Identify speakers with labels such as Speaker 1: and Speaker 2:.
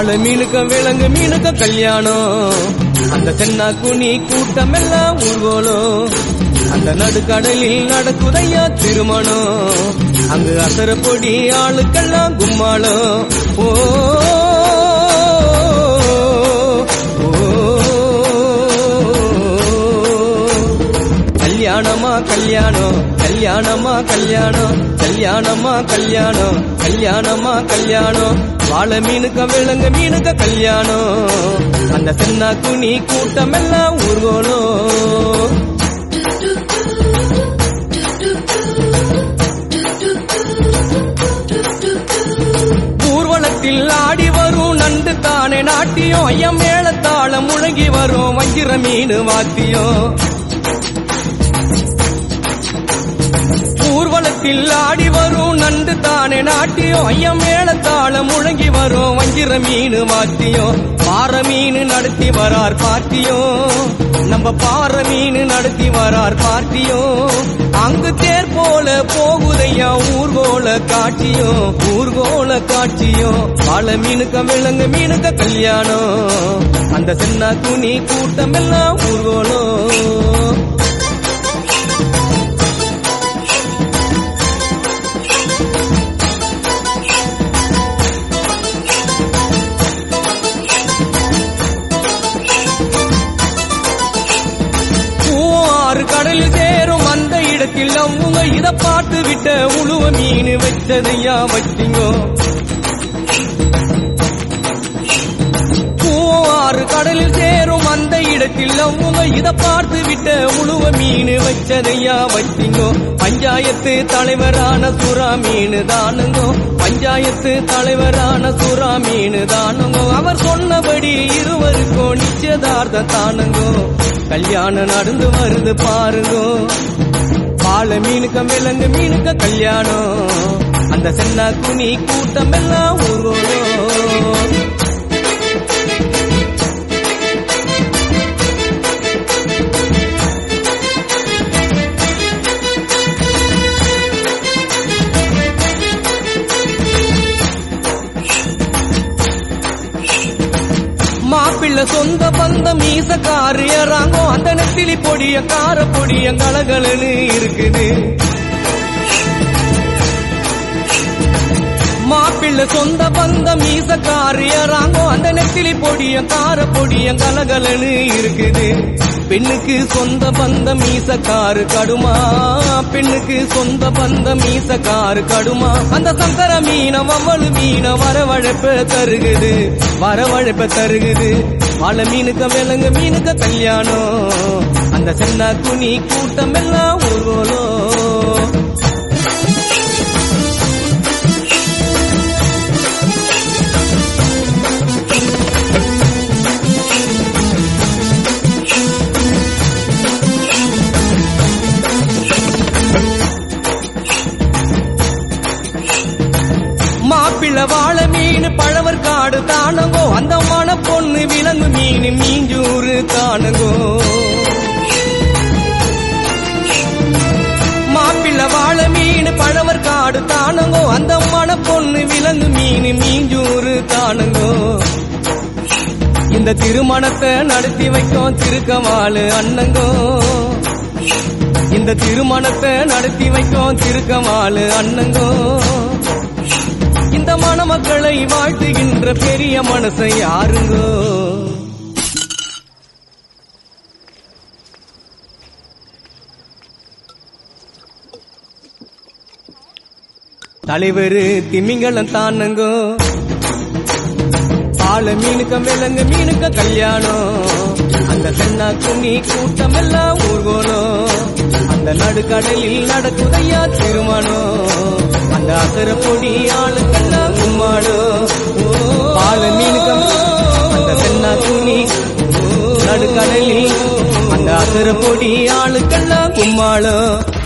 Speaker 1: வாழை மீனுக்க விலங்கு மீனுக்க கல்யாணம் அந்த தென்னா குனி கூட்டம் எல்லாம் ஊர்வலம் அந்த நடுக்கடலில் நடக்குதையா திருமணம் அங்கு அசர பொடி ஆளுக்கெல்லாம் கும்மாளம் ஓ கல்யாணமா கல்யாணம் கல்யாணமா கல்யாணம் கல்யாணமா கல்யாணம் கல்யாணமா கல்யாணம் வாழை மீனுக்க விலங்கு மீனுக்க கல்யாணம் அந்த தென்னா குனி கூட்டம் எல்லாம் ஊர்வலம் ஊர்வலத்தில் ஆடி வரும் நண்டு தானே நாட்டியம் ஐயம் மேளத்தாளம் முழங்கி வரும் வஞ்சிர மீன் வாத்தியம் ஊர்வலத்தில் ஆடி வரும் நண்டு தானே நாட்டியம் ஐயம் மேளத்தாளம் முழங்கி வரும் வஞ்சிர மீன் வாத்தியம் பாற மீன் நடத்தி வரார் பார்ட்டியும் நம்ம பாற மீன் நடத்தி வரார் பார்ட்டியும் அங்கு தேர் போல போகுதையா ஊர்கோல காட்சியும் ஊர்கோல காட்சியும் வாழை மீனுக்க விலங்கு மீனுக்க கல்யாணம் அந்த சின்ன துணி கூட்டம் எல்லாம் ஊர்கோலம் ஆறு கடலில் சேரும் அந்த இடத்தில் அவங்க இத பார்த்து விட்ட உழுவ மீன் வச்சதையா வச்சிங்கோ ஆறு கடலில் சேரும் அந்த இடத்தில் அவங்க இத பார்த்து விட்ட உழுவ மீன் வச்சதையா வச்சிங்கோ பஞ்சாயத்து தலைவரான சுறா மீன் தானுங்கோ பஞ்சாயத்து தலைவரான சுறா மீன் தானுங்கோ அவர் சொன்னபடி இருவருக்கும் நிச்சயதார்த்தம் தானுங்கோ கல்யாணம் நடந்து வருது பாருங்கோ பால மீனுக்க விலங்கு மீனுக்க கல்யாணம் அந்த சென்னா குனி கூட்டம் எல்லாம் ஊர்வலம் மாப்பிள்ள சொந்த பந்த மீச காரு ஏறாங்கோ அந்த நெத்திலி பொடிய கார பொடிய கலகலன்னு இருக்குது மாப்பிள்ள சொந்த பந்த மீச காரு ஏறாங்கோ அந்த நெத்திலி பொடிய கார பொடிய கலகலன்னு இருக்குது பெண்ணுக்கு சொந்த பந்த மீச காரு கடுமா பெண்ணுக்கு சொந்த பந்த மீச காரு கடுமா அந்த சங்கர மீன வவ்வளு மீன வரவழைப்ப தருகுது வரவழைப்ப தருகுது வாழை மீனுக்க விலங்கு மீனுக்க கல்யாணம் அந்த சென்னா துணி கூட்டம் எல்லாம் ஊர்வலம் மாப்பிள்ள வாழை மீன் பழவர் காடு தானங்கோ அந்த மன பொண்ணு விலங்கு மீன் மீஞ்சூறு தானங்கோ மாப்பிள்ள வாழை மீன் பழவர் காடு தானங்கோ அந்த மன பொண்ணு விலங்கு மீன் மீஞ்சூறு தானங்கோ இந்த திருமணத்தை நடத்தி வைக்கும் திருக்கமாலு அண்ணங்கோ இந்த திருமணத்தை நடத்தி வைக்கும் திருக்கமாலு அண்ணங்கோ இந்த மணமக்களை வாழ்த்துகின்ற பெரிய மனசை யாருங்கோ தலைவர் திமிங்கலம் தானுங்கோ பால மீனுக்க விலங்கு மீனுக்க கல்யாணம் அந்த தென்னா துணி கூட்டம் எல்லாம் ஊர்கோலம் அந்த நடுக்கடலில் நடக்குதையா திருமணம் அந்த அசர பொடி ஆளுக்கெல்லாம் கும்மாடும் பால மீனுக்க அந்த தென்னா துணி நடுக்கடலில் அந்த அசர பொடி ஆளுக்கெல்லாம் கும்மாளம்